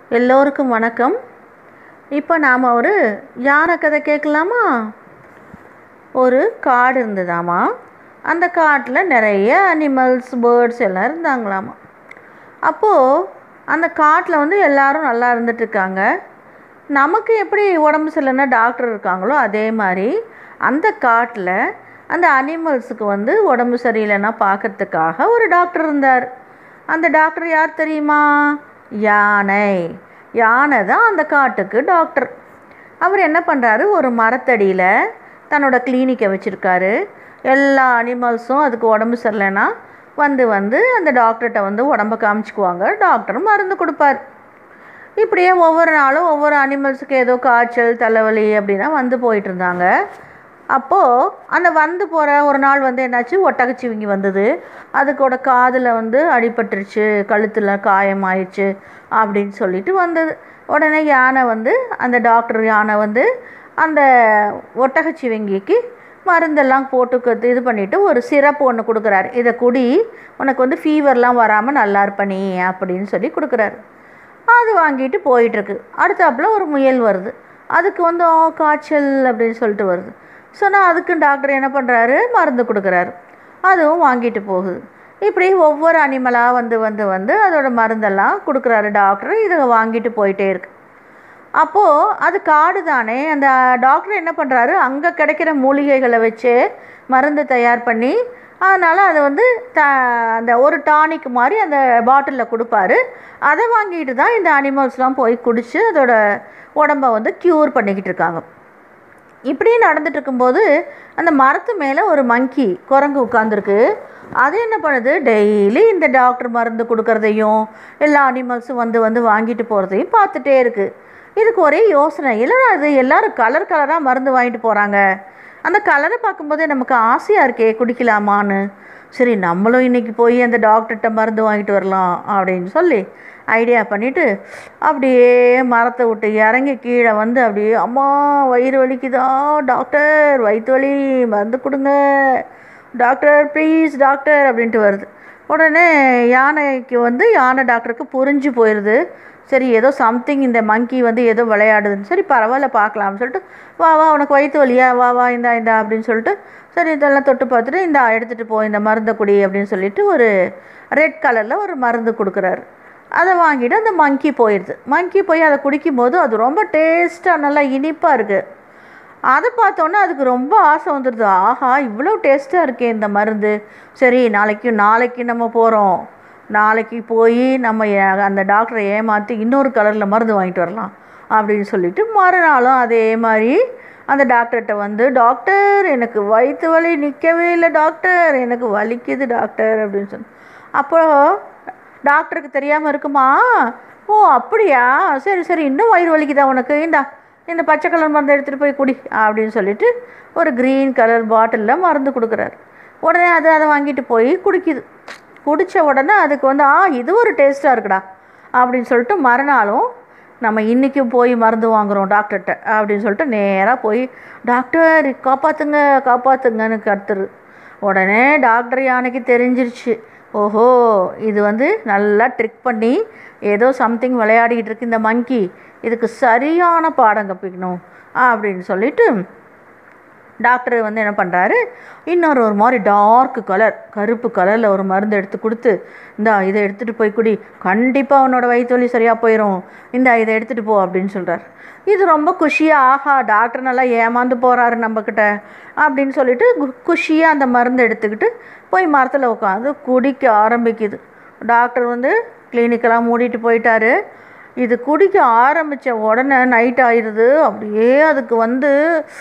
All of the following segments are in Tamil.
எல்லோருக்கும் வணக்கம் இப்போ நாம் ஒரு யானை கதை கேட்கலாமா ஒரு காடு இருந்ததாமா அந்த காட்டில் நிறைய அனிமல்ஸ் பேர்ட்ஸ் எல்லாம் இருந்தாங்களாமா அப்போது அந்த காட்டில் வந்து எல்லாரும் நல்லா இருந்துட்டு இருக்காங்க நமக்கு எப்படி உடம்பு சரியில்லைன்னா டாக்டர் இருக்காங்களோ அதே மாதிரி அந்த காட்டில் அந்த அனிமல்ஸுக்கு வந்து உடம்பு சரியில்லைன்னா பார்க்கறதுக்காக ஒரு டாக்டர் இருந்தார் அந்த டாக்டர் யார் தெரியுமா யானை யானை தான் அந்த காட்டுக்கு டாக்டர் அவர் என்ன பண்ணுறாரு ஒரு மரத்தடியில் தன்னோட கிளினிக்கை வச்சுருக்காரு எல்லா அனிமல்ஸும் அதுக்கு உடம்பு சரியில்லைன்னா வந்து வந்து அந்த டாக்டர்கிட்ட வந்து உடம்ப காமிச்சிக்குவாங்க டாக்டர் மருந்து கொடுப்பார் இப்படியே ஒவ்வொரு நாளும் ஒவ்வொரு அனிமல்ஸுக்கு ஏதோ காய்ச்சல் தலைவலி அப்படின்னா வந்து போயிட்டு இருந்தாங்க அப்போது அந்த வந்து போகிற ஒரு நாள் வந்து என்னாச்சு ஒட்டகச்சிவிங்கி வந்தது அதுக்கோட காதில் வந்து அடிபட்டுருச்சு கழுத்தில் காயமாயிடுச்சு அப்படின்னு சொல்லிட்டு வந்தது உடனே யானை வந்து அந்த டாக்டர் யானை வந்து அந்த ஒட்டகச்சிவிங்கிக்கு மருந்தெல்லாம் போட்டு கு- இது பண்ணிவிட்டு ஒரு சிரப்பு ஒன்று கொடுக்குறாரு இதை குடி உனக்கு வந்து ஃபீவர்லாம் வராமல் நல்லா இருப்ப நீ அப்படின்னு சொல்லி கொடுக்குறாரு அது வாங்கிட்டு போயிட்டுருக்கு அடுத்தாப்புல ஒரு முயல் வருது அதுக்கு வந்து "ஆ, காய்ச்சல் அப்படின்னு சொல்லிட்டு வருது சொன்னால் அதுக்கு டாக்டர் என்ன பண்ணுறாரு மருந்து கொடுக்குறாரு அதுவும் வாங்கிட்டு போகுது இப்படி ஒவ்வொரு அனிமலாக வந்து வந்து வந்து அதோட மருந்தெல்லாம் கொடுக்குறாரு டாக்டர் இதை வாங்கிட்டு போயிட்டே இருக்கு அப்போது அது காடு தானே அந்த டாக்டர் என்ன பண்ணுறாரு அங்கே கிடைக்கிற மூலிகைகளை வச்சு மருந்து தயார் பண்ணி அதனால் அதை வந்து த அந்த ஒரு டானிக் மாதிரி அந்த பாட்டிலில் கொடுப்பாரு அதை வாங்கிட்டு தான் இந்த அனிமல்ஸ்லாம் போய் குடித்து அதோட உடம்ப வந்து க்யூர் பண்ணிக்கிட்டு இருக்காங்க இப்படியே நடந்துட்டு இருக்கும்போது அந்த மரத்து மேலே ஒரு மங்கி குரங்கு உட்காந்துருக்கு அது என்ன பண்ணுது டெய்லி இந்த டாக்டர் மருந்து கொடுக்கறதையும் எல்லா அனிமல்ஸும் வந்து வந்து வாங்கிட்டு போகிறதையும் பார்த்துட்டே இருக்கு இதுக்கு ஒரே யோசனை இல்லை அது எல்லாரும் கலர் கலராக மருந்து வாங்கிட்டு போகிறாங்க அந்த கலரை பார்க்கும்போதே நமக்கு ஆசையாக இருக்கே குடிக்கலாமான்னு சரி நம்மளும் இன்னைக்கு போய் அந்த டாக்டர்கிட்ட மருந்து வாங்கிட்டு வரலாம் அப்படின்னு சொல்லி ஐடியா பண்ணிவிட்டு அப்படியே மரத்தை விட்டு இறங்கி கீழே வந்து அப்படியே அம்மா வயிறு வலிக்குதா டாக்டர் வயிற்று வலி மருந்து கொடுங்க டாக்டர் ப்ளீஸ் டாக்டர் அப்படின்ட்டு வருது உடனே யானைக்கு வந்து யானை டாக்டருக்கு புரிஞ்சு போயிடுது சரி ஏதோ சம்திங் இந்த மங்கி வந்து ஏதோ விளையாடுதுன்னு சரி பரவாயில்ல பார்க்கலாம்னு சொல்லிட்டு வா வா உனக்கு வயிற்று வலியா வா வா இந்தா இந்தா அப்படின்னு சொல்லிட்டு சரி இதெல்லாம் தொட்டு பார்த்துட்டு இந்தா எடுத்துகிட்டு போ இந்த மருந்தை குடி அப்படின்னு சொல்லிட்டு ஒரு ரெட் கலரில் ஒரு மருந்து கொடுக்குறாரு அதை வாங்கிட்டு அந்த மங்கி போயிடுது மங்கி போய் அதை குடிக்கும்போது அது ரொம்ப டேஸ்ட்டாக நல்லா இனிப்பாக இருக்குது அதை பார்த்தோன்னே அதுக்கு ரொம்ப ஆசை வந்துடுது ஆஹா இவ்வளோ டேஸ்ட்டாக இருக்கே இந்த மருந்து சரி நாளைக்கு நாளைக்கு நம்ம போகிறோம் நாளைக்கு போய் நம்ம ஏ- அந்த டாக்டரை ஏமாற்றி இன்னொரு கலரில் மருந்து வாங்கிட்டு வரலாம் அப்படின்னு சொல்லிட்டு மறுநாளும் அதே மாதிரி அந்த டாக்டர்கிட்ட வந்து டாக்டர் எனக்கு வயிற்று வலி நிற்கவே இல்லை டாக்டர் எனக்கு வலிக்குது டாக்டர் அப்படின்னு சொன்ன அப்போ டாக்டருக்கு தெரியாமல் இருக்குமா ஓ அப்படியா சரி சரி இன்னும் வயிறு வலிக்குதா உனக்கு இந்தா இந்த பச்சை கலர் மருந்து எடுத்துகிட்டு போய் குடி அப்படின்னு சொல்லிட்டு ஒரு க்ரீன் கலர் பாட்டிலில் மருந்து கொடுக்குறாரு உடனே அது அதை வாங்கிட்டு போய் குடிக்குது குடித்த உடனே அதுக்கு வந்து ஆ இது ஒரு டேஸ்ட்டாக இருக்குடா அப்படின்னு சொல்லிட்டு மறுநாளும் நம்ம இன்றைக்கும் போய் மருந்து வாங்குகிறோம் டாக்டர்கிட்ட அப்படின்னு சொல்லிட்டு நேராக போய் டாக்டர் காப்பாற்றுங்க காப்பாற்றுங்கன்னு கத்துரு உடனே டாக்டர் யானைக்கு தெரிஞ்சிருச்சு ஓஹோ இது வந்து நல்லா ட்ரிக் பண்ணி ஏதோ சம்திங் விளையாடிக்கிட்டு இருக்கு இந்த மங்கி இதுக்கு சரியான பாடம் கற்பிக்கணும் அப்படின்னு சொல்லிட்டு டாக்டர் வந்து என்ன பண்ணுறாரு இன்னொரு ஒரு மாதிரி டார்க் கலர் கருப்பு கலரில் ஒரு மருந்து எடுத்து கொடுத்து இந்தா இதை எடுத்துகிட்டு போய் குடி கண்டிப்பாக உன்னோட வயிற்று வலி சரியாக போயிடும் இந்தா இதை எடுத்துகிட்டு போ அப்படின்னு சொல்கிறார் இது ரொம்ப குஷியாக ஆஹா டாக்டர் நல்லா ஏமாந்து போகிறாரு நம்மக்கிட்ட அப்படின்னு சொல்லிட்டு கு- குஷியாக அந்த மருந்து எடுத்துக்கிட்டு போய் மரத்தில் உட்காந்து குடிக்க ஆரம்பிக்குது டாக்டர் வந்து கிளினிக்கெல்லாம் மூடிட்டு போயிட்டாரு இது குடிக்க ஆரம்பித்த உடனே நைட் ஆயிடுது அப்படியே அதுக்கு வந்து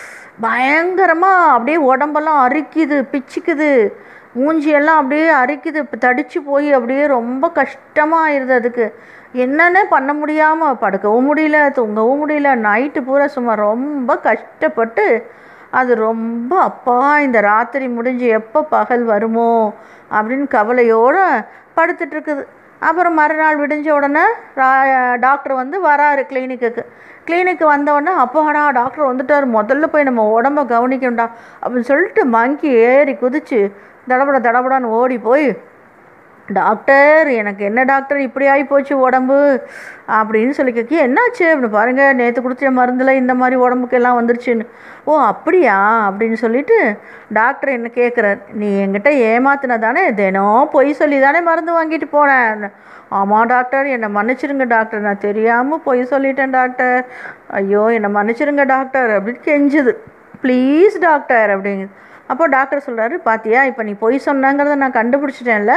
பயங்கரமாக அப்படியே உடம்பெல்லாம் அரிக்குது பிச்சுக்குது மூஞ்சியெல்லாம் அப்படியே அரிக்குது இப்போ தடிச்சு போய் அப்படியே ரொம்ப கஷ்டமாக ஆயிடுது அதுக்கு என்னன்னே பண்ண முடியாமல் படுக்கவும் முடியல தூங்கவும் முடியல நைட்டு பூரா சும்மா ரொம்ப கஷ்டப்பட்டு அது ரொம்ப அப்பா இந்த ராத்திரி முடிஞ்சு எப்போ பகல் வருமோ அப்படின்னு கவலையோடு படுத்துட்டு இருக்குது அப்புறம் மறுநாள் விடிஞ்ச உடனே ரா- டாக்டர் வந்து வராரு கிளினிக்குக்கு கிளினிக்கு வந்த உடனே அப்பாடா டாக்டர் வந்துட்டார் முதல்ல போய் நம்ம உடம்ப கவனிக்கணும்டா அப்படின்னு சொல்லிட்டு மங்கி ஏறி குதிச்சு தடபட தடபடான்னு ஓடி போய் டாக்டர் எனக்கு என்ன டாக்டர் இப்படி ஆகி போச்சு உடம்பு அப்படின்னு சொல்லி கேட்க என்னாச்சு அப்படின்னு பாருங்கள் நேற்று கொடுத்த மருந்தில் இந்த மாதிரி உடம்புக்கு எல்லாம் வந்துருச்சுன்னு ஓ அப்படியா அப்படின்னு சொல்லிட்டு டாக்டர் என்ன கேட்குறார் நீ என்கிட்ட ஏமாத்தின தானே தினம் பொய் சொல்லி தானே மருந்து வாங்கிட்டு போனேன் ஆமாம் டாக்டர் என்னை மன்னிச்சிருங்க டாக்டர் நான் தெரியாமல் பொய் சொல்லிட்டேன் டாக்டர் ஐயோ என்னை மன்னிச்சிருங்க டாக்டர் அப்படின்னு கெஞ்சுது ப்ளீஸ் டாக்டர் அப்படிங்குது அப்போ டாக்டர் சொல்கிறாரு பாத்தியா இப்போ நீ பொய் சொன்னங்கிறத நான் கண்டுபிடிச்சிட்டேன்ல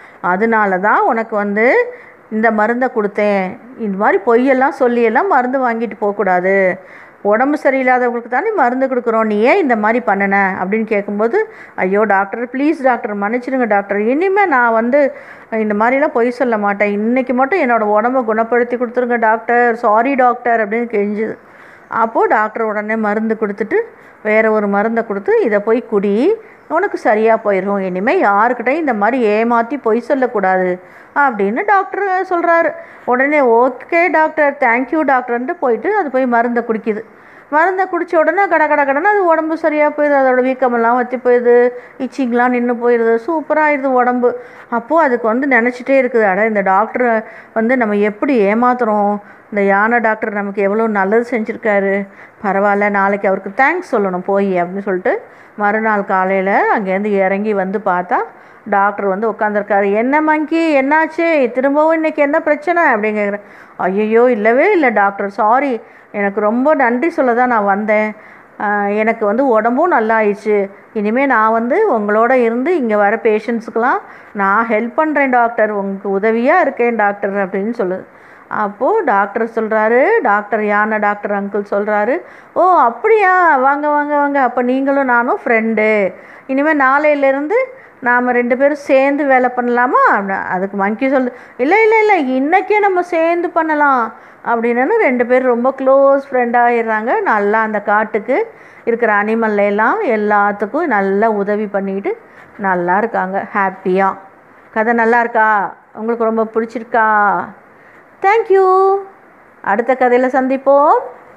அதனால தான் உனக்கு வந்து இந்த மருந்தை கொடுத்தேன் இந்த மாதிரி பொய்யெல்லாம் சொல்லியெல்லாம் மருந்து வாங்கிட்டு போகக்கூடாது உடம்பு சரியில்லாதவங்களுக்கு தானே மருந்து கொடுக்குறோம் நீ ஏன் இந்த மாதிரி பண்ணின அப்படின்னு கேட்கும்போது ஐயோ டாக்டர் ப்ளீஸ் டாக்டர் மன்னிச்சிடுங்க டாக்டர் இனிமேல் நான் வந்து இந்த மாதிரிலாம் பொய் சொல்ல மாட்டேன் இன்றைக்கி மட்டும் என்னோடய உடம்பை குணப்படுத்தி கொடுத்துருங்க டாக்டர் சாரி டாக்டர் அப்படின்னு கெஞ்சுது அப்போது டாக்டர் உடனே மருந்து கொடுத்துட்டு வேறு ஒரு மருந்தை கொடுத்து இதை போய் குடி உனக்கு சரியாக போயிடும் இனிமேல் யாருக்கிட்டையும் இந்த மாதிரி ஏமாற்றி பொய் சொல்லக்கூடாது அப்படின்னு டாக்டர் சொல்கிறாரு உடனே ஓகே டாக்டர் தேங்க்யூ டாக்டர்ன்ட்டு போயிட்டு அது போய் மருந்தை குடிக்குது மருந்தை குடித்த உடனே கட கட கடன்னு அது உடம்பு சரியாக போயிடுது அதோட வீக்கமெல்லாம் வற்றி போயிடுது இச்சிங்லாம் நின்று போயிடுது சூப்பராகிடுது உடம்பு அப்போது அதுக்கு வந்து நினச்சிட்டே இருக்குது அட இந்த டாக்டரை வந்து நம்ம எப்படி ஏமாத்துறோம் இந்த யானை டாக்டர் நமக்கு எவ்வளோ நல்லது செஞ்சுருக்காரு பரவாயில்ல நாளைக்கு அவருக்கு தேங்க்ஸ் சொல்லணும் போய் அப்படின்னு சொல்லிட்டு மறுநாள் காலையில் அங்கேருந்து இறங்கி வந்து பார்த்தா டாக்டர் வந்து உட்காந்துருக்காரு என்ன மங்கி என்னாச்சு திரும்பவும் இன்றைக்கி என்ன பிரச்சனை அப்படின்னு கேட்குறேன் ஐயையோ இல்லவே இல்லை டாக்டர் சாரி எனக்கு ரொம்ப நன்றி சொல்ல தான் நான் வந்தேன் ஆஹ் எனக்கு வந்து உடம்பும் நல்லா ஆயிடுச்சு இனிமேல் நான் வந்து உங்களோட இருந்து இங்கே வர பேஷண்ட்ஸுக்கெலாம் நான் ஹெல்ப் பண்ணுறேன் டாக்டர் உங்களுக்கு உதவியாக இருக்கேன் டாக்டர் அப்படின்னு சொல்லுது அப்போது டாக்டர் சொல்கிறாரு டாக்டர் யானை டாக்டர் அங்கிள் சொல்கிறாரு ஓ அப்படியா வாங்க வாங்க வாங்க அப்போ நீங்களும் நானும் ஃப்ரெண்டு இனிமேல் நாளையிலேருந்து நாம் ரெண்டு பேரும் சேர்ந்து வேலை பண்ணலாமா அப்படின்னா அதுக்கு மங்கி சொல்லு இல்லை இல்லை இல்லை இன்றைக்கே நம்ம சேர்ந்து பண்ணலாம் அப்படின்னு ரெண்டு பேரும் ரொம்ப க்ளோஸ் ஃப்ரெண்டாகிடுறாங்க நல்லா அந்த காட்டுக்கு இருக்கிற அனிமல் எல்லாம் எல்லாத்துக்கும் நல்லா உதவி பண்ணிக்கிட்டு நல்லா இருக்காங்க ஹாப்பியாக கதை நல்லா இருக்கா உங்களுக்கு ரொம்ப பிடிச்சிருக்கா தேங்க்யூ அடுத்த கதையில் சந்திப்போம்